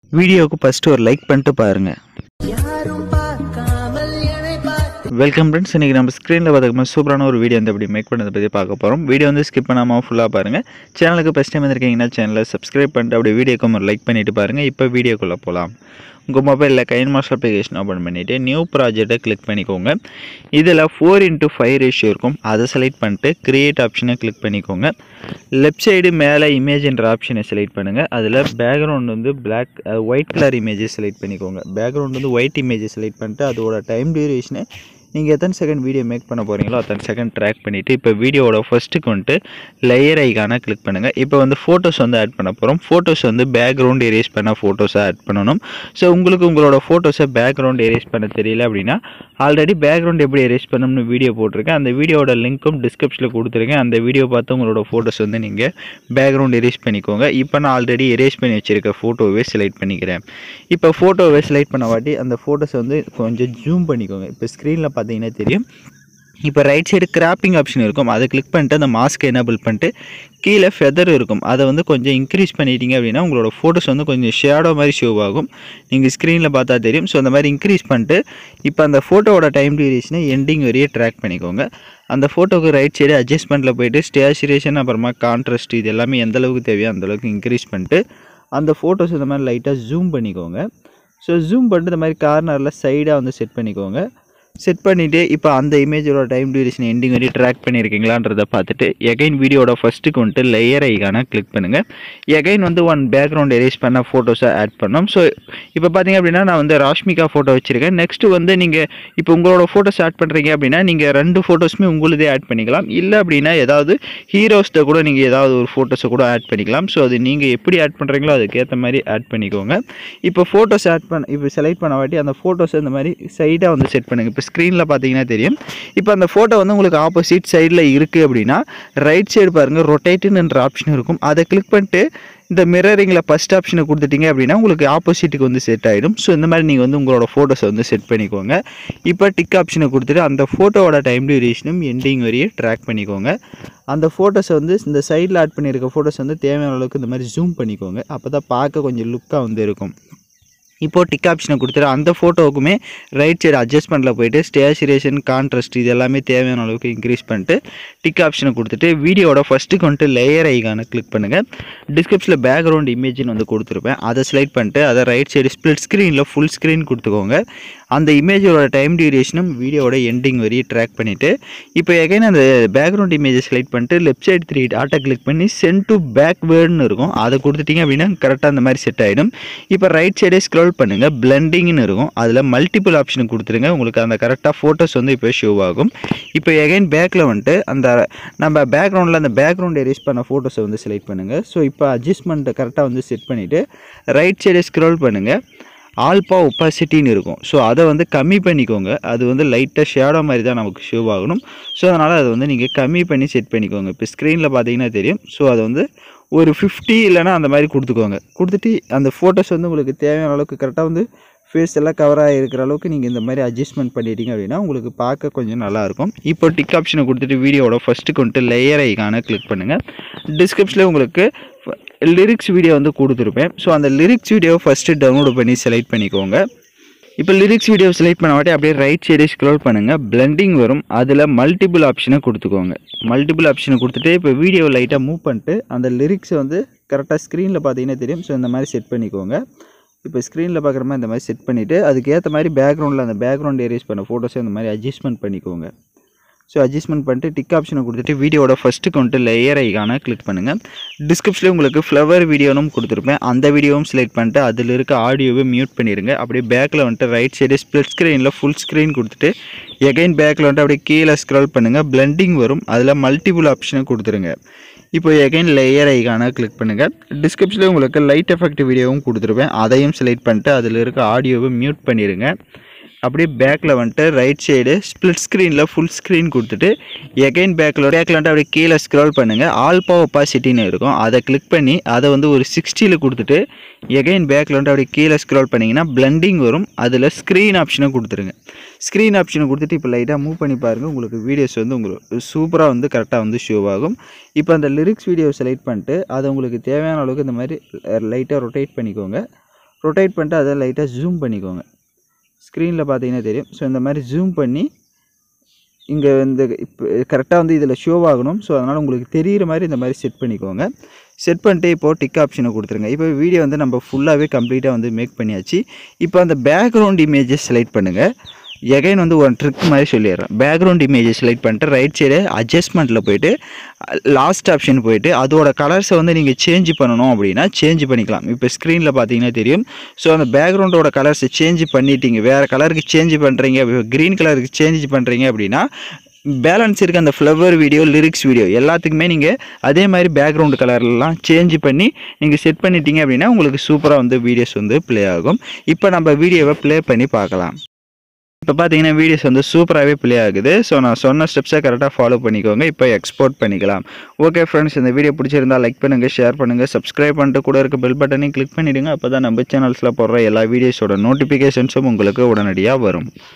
வீடியோவுக்கு ஃபஸ்ட்டு ஒரு லைக் பண்ணிட்டு பாருங்கள் வெல்கம் ஃப்ரெண்ட்ஸ் இன்றைக்கி நம்ம ஸ்க்ரீனில் பார்த்துக்கணும் சூப்பரான ஒரு வீடியோ வந்து எப்படி மேக் பண்ணதை பற்றி பார்க்க போகிறோம் வீடியோ வந்து ஸ்கிப் பண்ணாமல் ஃபுல்லாக பாருங்கள் சேனலுக்கு ஃபஸ்ட் டைம் வந்திருக்கீங்கன்னா சேனலை சப்ஸ்கிரைப் பண்ணிட்டு அப்படியே வீடியோக்கு ஒரு லைக் பண்ணிட்டு பாருங்கள் இப்போ வீடியோக்குள்ளே போகலாம் உங்கள் மொபைலில் கைன் மாஸ்டர் அப்ளிகேஷன் ஓப்பன் பண்ணிவிட்டு நியூ ப்ராஜெக்ட்டை கிளிக் பண்ணிக்கோங்க இதில் ஃபோர் இன்ட்டு ஃபைவ் ரேஷியோ இருக்கும் அதை செலக்ட் பண்ணிட்டு கிரியேட் ஆப்ஷனை கிளிக் பண்ணிக்கோங்க லெஃப்ட் சைடு மேலே இமேஜ்ன்ற ஆப்ஷனை செலக்ட் பண்ணுங்கள் அதில் பேக்ரவுண்ட் வந்து பிளாக் ஒயிட் கலர் இமேஜை செலக்ட் பண்ணிக்கோங்க பேக்ரவுண்ட் வந்து ஒயிட் இமேஜை செலக்ட் பண்ணிட்டு அதோட டைம் டியூரேஷனை நீங்கள் எத்தனை செகண்ட் வீடியோ மேக் பண்ண போகிறீங்களோ அத்தனை செகண்ட் ட்ராக் பண்ணிவிட்டு இப்போ வீடியோவோட ஃபஸ்ட்டுக்கு வந்துட்டு லேயர் ஐக்கான கிளிக் பண்ணுங்கள் இப்போ வந்து ஃபோட்டோஸ் வந்து ஆட் பண்ண போகிறோம் ஃபோட்டோஸ் வந்து பேக்ரவுண்ட் எரேஸ் பண்ண ஃபோட்டோஸை ஆட் பண்ணணும் ஸோ உங்களுக்கு உங்களோட ஃபோட்டோஸை பேக்ரவுண்ட் எரேஸ் பண்ண தெரியல அப்படின்னா ஆல்ரெடி பேக்ரவுண்ட் எப்படி எரேஸ் பண்ணணும்னு வீடியோ போட்டிருக்கேன் அந்த வீடியோட லிங்க்கும் டிஸ்கிரிப்ஷனில் கொடுத்துருக்கேன் அந்த வீடியோ பார்த்து உங்களோட ஃபோட்டோஸ் வந்து நீங்கள் பேக்ரவுண்ட் எரேஸ் பண்ணிக்கோங்க இப்போ நான் ஆல்ரெடி எரேஸ் பண்ணி வச்சுருக்க ஃபோட்டோவே செலக்ட் பண்ணிக்கிறேன் இப்போ ஃபோட்டோவை செலக்ட் பண்ண வாட்டி அந்த ஃபோட்டோஸ் வந்து கொஞ்சம் ஜூம் பண்ணிக்கோங்க இப்போ ஸ்க்ரீனில் பார்த்தீங்கன்னா தெரியும் இப்போ ரைட் சைடு கிராப்பிங் ஆப்ஷன் இருக்கும் அதை கிளிக் பண்ணிட்டு அந்த மாஸ்க்கை எனேபிள் பண்ணிட்டு கீழே ஃபெதர் இருக்கும் அதை வந்து கொஞ்சம் இன்க்ரீஸ் பண்ணிட்டீங்க அப்படின்னா உங்களோட ஃபோட்டோஸ் வந்து கொஞ்சம் ஷேடோ மாதிரி ஷோ ஆகும் நீங்கள் ஸ்க்ரீனில் பார்த்தா தெரியும் ஸோ அந்த மாதிரி இன்க்ரீஸ் பண்ணிட்டு இப்போ அந்த ஃபோட்டோவோட டைம் டியூரேஷனை எண்டிங் வரையே ட்ராக் பண்ணிக்கோங்க அந்த ஃபோட்டோக்கு ரைட் சைடு அட்ஜஸ்ட்மெண்ட்டில் போயிட்டு ஸ்டேச்சுரேஷன் அப்புறமா கான்ட்ராஸ்ட் இது எல்லாமே எந்த அளவுக்கு தேவையோ அந்த அளவுக்கு இன்க்ரீஸ் பண்ணிட்டு அந்த ஃபோட்டோஸ் இந்த மாதிரி லைட்டாக ஜூம் பண்ணிக்கோங்க ஸோ ஜூம் பண்ணிட்டு இந்த மாதிரி கார்னரில் சைடாக வந்து செட் பண்ணிக்கோங்க செட் பண்ணிவிட்டு இப்போ அந்த இமேஜோட டைம் டியூரேஷன் எண்டிங் வரையும் ட்ராக் பண்ணியிருக்கீங்களான்றதை பார்த்துட்டு எகைன் வீடியோட ஃபஸ்ட்டுக்கு வந்துட்டு லேயர் ஐக்கான கிளிக் பண்ணுங்கள் எகைன் வந்து ஒன் பேக்ரவுண்ட் எரேஸ் பண்ண ஃபோட்டோஸை ஆட் பண்ணோம் ஸோ இப்போ பார்த்தீங்க அப்படின்னா நான் வந்து ராஷ்மிகா ஃபோட்டோ வச்சுருக்கேன் நெக்ஸ்ட்டு வந்து நீங்கள் இப்போ உங்களோட ஃபோட்டோஸ் ஆட் பண்ணுறீங்க அப்படின்னா நீங்கள் ரெண்டு ஃபோட்டோஸுமே உங்களுதே ஆட் பண்ணிக்கலாம் இல்லை அப்படின்னா ஏதாவது ஹீரோஸ்ட கூட நீங்கள் ஏதாவது ஒரு ஃபோட்டோஸை கூட ஆட் பண்ணிக்கலாம் ஸோ அது நீங்கள் எப்படி ஆட் பண்ணுறீங்களோ அதுக்கேற்ற மாதிரி ஆட் பண்ணிக்கோங்க இப்போ ஃபோட்டோஸ் ஆட் பண்ண இப்போ செலக்ட் பண்ண வாட்டி அந்த ஃபோட்டோஸ் இந்த மாதிரி சைடாக வந்து செட் பண்ணுங்கள் இப்போ ஸ்க்ரீனில் பார்த்தீங்கன்னா தெரியும் இப்போ அந்த ஃபோட்டோ வந்து உங்களுக்கு ஆப்போசிட் சைடில் இருக்குது அப்படின்னா ரைட் சைடு பாருங்கள் ரொட்டேட்டுன்ற ஆப்ஷன் இருக்கும் அதை கிளிக் பண்ணிட்டு இந்த மிரரிங்கில் ஃபஸ்ட் ஆப்ஷனை கொடுத்துட்டீங்க அப்படின்னா உங்களுக்கு ஆப்போசிட்டுக்கு வந்து செட் ஆகிடும் ஸோ இந்த மாதிரி நீங்கள் வந்து உங்களோட ஃபோட்டோஸை வந்து செட் பண்ணிக்கோங்க இப்போ டிக் ஆப்ஷனை கொடுத்துட்டு அந்த ஃபோட்டோவோட டைம் டியூரேஷனும் எண்டிங் வரையே ட்ராக் பண்ணிக்கோங்க அந்த ஃபோட்டோஸை வந்து இந்த சைடில் ஆட் பண்ணியிருக்க ஃபோட்டோஸ் வந்து தேவையான அளவுக்கு இந்த மாதிரி ஜூம் பண்ணிக்கோங்க அப்போ தான் பார்க்க கொஞ்சம் லுக்காக வந்து இருக்கும் இப்போது டிக் ஆப்ஷனை கொடுத்துட்டு அந்த ஃபோட்டோவுக்குமே ரைட் சைடு அட்ஜஸ்ட்மெண்ட்டில் போயிட்டு ஸ்டேச்சுரேஷன் கான்ட்ராஸ்ட் இது எல்லாமே தேவையான அளவுக்கு இன்க்ரீஸ் பண்ணிட்டு டிக் ஆப்ஷனை கொடுத்துட்டு வீடியோட ஃபஸ்ட்டுக்கு வந்துட்டு லேயர் ஐக்கான கிளிக் பண்ணுங்கள் டிஸ்கிரிப்ஷனில் பேக்ரவுண்ட் இமேஜ்னு வந்து கொடுத்துருப்பேன் அதை செலக்ட் பண்ணிட்டு அதை ரைட் சைடு ஸ்ப்ளிட் ஸ்க்ரீனில் ஃபுல் ஸ்க்ரீன் கொடுத்துக்கோங்க அந்த இமேஜோட டைம் டியூரேஷனும் வீடியோட எண்டிங் வரையும் ட்ராக் பண்ணிவிட்டு இப்போ எகைன் அந்த பேக்ரவுண்ட் இமேஜை செலக்ட் பண்ணிட்டு left side three dots click பண்ணி சென்ட் டு பேக்வேர்டுன்னு இருக்கும் அதை கொடுத்துட்டிங்க அப்படின்னா கரெக்டாக அந்த மாதிரி செட் ஆகிடும் இப்போ ரைட் சைடே ஸ்க்ரோல் பண்ணுங்கள் பிளெண்டிங்னு இருக்கும் அதில் மல்டிபிள் ஆப்ஷன் கொடுத்துருங்க உங்களுக்கு அந்த கரெக்டாக ஃபோட்டோஸ் வந்து இப்போ ஷோ ஆகும் இப்போ எகைன் பேக்கில் வந்துட்டு அந்த நம்ம பேக்ரவுண்டில் அந்த பேக்ரவுண்ட் எரேஸ் பண்ண ஃபோட்டோஸை வந்து செலக்ட் பண்ணுங்கள் ஸோ இப்போ அட்ஜஸ்ட்மெண்ட்டை கரெக்டாக வந்து செட் பண்ணிவிட்டு ரைட் சைடே ஸ்க்ரோல் பண்ணுங்கள் ஆல்பா ஒப்பாசிட்டின்னு இருக்கும் ஸோ அதை வந்து கம்மி பண்ணிக்கோங்க அது வந்து லைட்டாக ஷேடோ மாதிரி தான் நமக்கு ஷோ ஆகணும் ஸோ அதனால் அதை வந்து நீங்கள் கம்மி பண்ணி செட் பண்ணிக்கோங்க இப்போ ஸ்க்ரீனில் பார்த்தீங்கன்னா தெரியும் ஸோ அதை வந்து ஒரு ஃபிஃப்டி இல்லைனா அந்த மாதிரி கொடுத்துக்கோங்க கொடுத்துட்டு அந்த ஃபோட்டோஸ் வந்து உங்களுக்கு தேவையான அளவுக்கு கரெக்டாக வந்து ஃபேஸ் எல்லாம் கவர் ஆகிருக்கிற அளவுக்கு நீங்கள் இந்த மாதிரி அட்ஜஸ்ட்மெண்ட் பண்ணிட்டீங்க அப்படின்னா உங்களுக்கு பார்க்க கொஞ்சம் நல்லாயிருக்கும் இப்போ டிக் ஆப்ஷனை கொடுத்துட்டு வீடியோவோட ஃபஸ்ட்டு கொண்டு லேயர் ஐக்கான கிளிக் பண்ணுங்கள் டிஸ்கிரிப்ஷனில் உங்களுக்கு லிரிக்ஸ் வீடியோ வந்து கொடுத்துருப்பேன் ஸோ அந்த லிரிக்ஸ் வீடியோவை ஃபஸ்ட்டு டவுன்லோட் பண்ணி செலக்ட் பண்ணிக்கோங்க இப்போ லிரிக்ஸ் வீடியோ செலக்ட் பண்ண வாட்டி அப்படியே ரைட் சைடே ஸ்க்ரோல் பண்ணுங்கள் பிளெண்டிங் வரும் அதில் மல்டிபிள் ஆப்ஷனை கொடுத்துக்கோங்க மல்டிபிள் ஆப்ஷனை கொடுத்துட்டு இப்போ வீடியோ லைட்டாக மூவ் பண்ணிட்டு அந்த லிரிக்ஸை வந்து கரெக்டாக ஸ்க்ரீனில் பார்த்தீங்கன்னா தெரியும் ஸோ இந்த மாதிரி செட் பண்ணிக்கோங்க இப்போ ஸ்க்ரீனில் பார்க்குற மாதிரி இந்த மாதிரி செட் பண்ணிவிட்டு அதுக்கேற்ற மாதிரி பேக்ரவுண்டில் அந்த பேக்ரவுண்ட் ஏரேஸ் பண்ண ஃபோட்டோஸை இந்த மாதிரி அட்ஜஸ்ட்மெண்ட் பண்ணிக்கோங்க ஸோ அட்ஜஸ்ட்மெண்ட் பண்ணிட்டு டிக் ஆப்ஷனை கொடுத்துட்டு வீடியோட ஃபஸ்ட்டு கொண்டு லேயர் ஐக்கான கிளிக் பண்ணுங்கள் டிஸ்கிரிப்ஷனில் உங்களுக்கு ஃப்ளவர் வீடியோனும் கொடுத்துருப்பேன் அந்த வீடியோவும் செலக்ட் பண்ணிட்டு அதில் இருக்க ஆடியோவை மியூட் பண்ணிடுங்க அப்படியே பேக்கில் வந்துட்டு ரைட் சைடு ஸ்ப்ளிட் ஸ்க்ரீனில் ஃபுல் ஸ்க்ரீன் கொடுத்துட்டு எகைன் பேக்கில் வந்துட்டு அப்படியே கீழே ஸ்க்ரால் பண்ணுங்கள் பிளெண்டிங் வரும் அதில் மல்டிபிள் ஆப்ஷனை கொடுத்துருங்க இப்போ எகைன் லேயர் ஐக்கான கிளிக் பண்ணுங்கள் டிஸ்கிரிப்ஷனில் உங்களுக்கு லைட் எஃபெக்ட் வீடியோவும் கொடுத்துருப்பேன் அதையும் செலக்ட் பண்ணிட்டு அதில் இருக்க ஆடியோவை மியூட் பண்ணிடுங்க அப்படியே பேக்கில் வந்துட்டு ரைட் சைடு ஸ்ப்ளிட் ஸ்க்ரீனில் ஃபுல் ஸ்க்ரீன் கொடுத்துட்டு எகைன் பேக்கில் பேக்கில் வந்துட்டு அப்படியே கீழே ஸ்க்ரால் பண்ணுங்கள் ஆல்பா ஒப்பாசிட்டின்னு இருக்கும் அதை கிளிக் பண்ணி அதை வந்து ஒரு சிக்ஸ்டியில் கொடுத்துட்டு எகைன் பேக்கில் வந்துட்டு அப்படியே கீழே ஸ்க்ரால் பண்ணிங்கன்னா பிளெண்டிங் வரும் அதில் ஸ்க்ரீன் ஆப்ஷனை கொடுத்துருங்க ஸ்க்ரீன் ஆப்ஷனை கொடுத்துட்டு இப்போ லைட்டாக மூவ் பண்ணி பாருங்கள் உங்களுக்கு வீடியோஸ் வந்து உங்களுக்கு சூப்பராக வந்து கரெக்டாக வந்து ஷோ ஆகும் இப்போ அந்த லிரிக்ஸ் வீடியோ செலக்ட் பண்ணிட்டு அதை உங்களுக்கு தேவையான அளவுக்கு இந்த மாதிரி லைட்டாக ரொட்டேட் பண்ணிக்கோங்க ரொட்டேட் பண்ணிட்டு அதை லைட்டாக ஜூம் பண்ணிக்கோங்க ஸ்க்ரீனில் பார்த்தீங்கன்னா தெரியும் ஸோ இந்த மாதிரி ஜூம் பண்ணி இங்கே இந்த இப்போ கரெக்டாக வந்து இதில் ஷோ ஆகணும் ஸோ அதனால் உங்களுக்கு தெரிகிற மாதிரி இந்த மாதிரி செட் பண்ணிக்கோங்க செட் பண்ணிட்டு இப்போது டிக் ஆப்ஷனை கொடுத்துருங்க இப்போ வீடியோ வந்து நம்ம ஃபுல்லாகவே கம்ப்ளீட்டாக வந்து மேக் பண்ணியாச்சு இப்போ அந்த பேக்ரவுண்ட் இமேஜஸ் செலக்ட் பண்ணுங்கள் எகைன் வந்து ஒரு ட்ரிக் மாதிரி சொல்லிடுறேன் பேக்ரவுண்ட் இமேஜஸ் செலக்ட் பண்ணிட்டு ரைட் சைடு அட்ஜஸ்ட்மெண்ட்டில் போயிட்டு லாஸ்ட் ஆப்ஷன் போயிட்டு அதோட கலர்ஸை வந்து நீங்கள் சேஞ்ச் பண்ணணும் அப்படின்னா சேஞ்ச் பண்ணிக்கலாம் இப்போ ஸ்க்ரீனில் பார்த்தீங்கன்னா தெரியும் ஸோ அந்த பேக்ரவுண்டோட கலர்ஸை சேஞ்ச் பண்ணிட்டீங்க வேறு கலருக்கு சேஞ்ச் பண்ணுறீங்க க்ரீன் கலருக்கு சேஞ்ச் பண்ணுறீங்க அப்படின்னா பேலன்ஸ் இருக்க அந்த ஃப்ளவர் வீடியோ லிரிக்ஸ் வீடியோ எல்லாத்துக்குமே நீங்கள் அதே மாதிரி பேக்ரவுண்ட் கலர்லாம் சேஞ்ச் பண்ணி நீங்கள் செட் பண்ணிட்டீங்க அப்படின்னா உங்களுக்கு சூப்பராக வந்து வீடியோஸ் வந்து ப்ளே ஆகும் இப்போ நம்ம வீடியோவை ப்ளே பண்ணி பார்க்கலாம் இப்போ பார்த்தீங்கன்னா வீடியோஸ் வந்து சூப்பராகவே ப்ளே ஆகுது ஸோ நான் சொன்ன ஸ்டெப்ஸை கரெக்டாக ஃபாலோ பண்ணிக்கோங்க இப்போ எக்ஸ்போர்ட் பண்ணிக்கலாம் ஓகே ஃப்ரெண்ட்ஸ் இந்த வீடியோ பிடிச்சிருந்தா லைக் பண்ணுங்கள் ஷேர் பண்ணுங்கள் சப்ஸ்கிரைப் பண்ணிட்டு கூட இருக்க பெல் பட்டனையும் கிளிக் பண்ணிவிடுங்க அப்போ தான் நம்ம சேனல்ஸில் போடுற எல்லா வீடியோஸோட நோட்டிஃபிகேஷன்ஸும் உங்களுக்கு உடனடியாக வரும்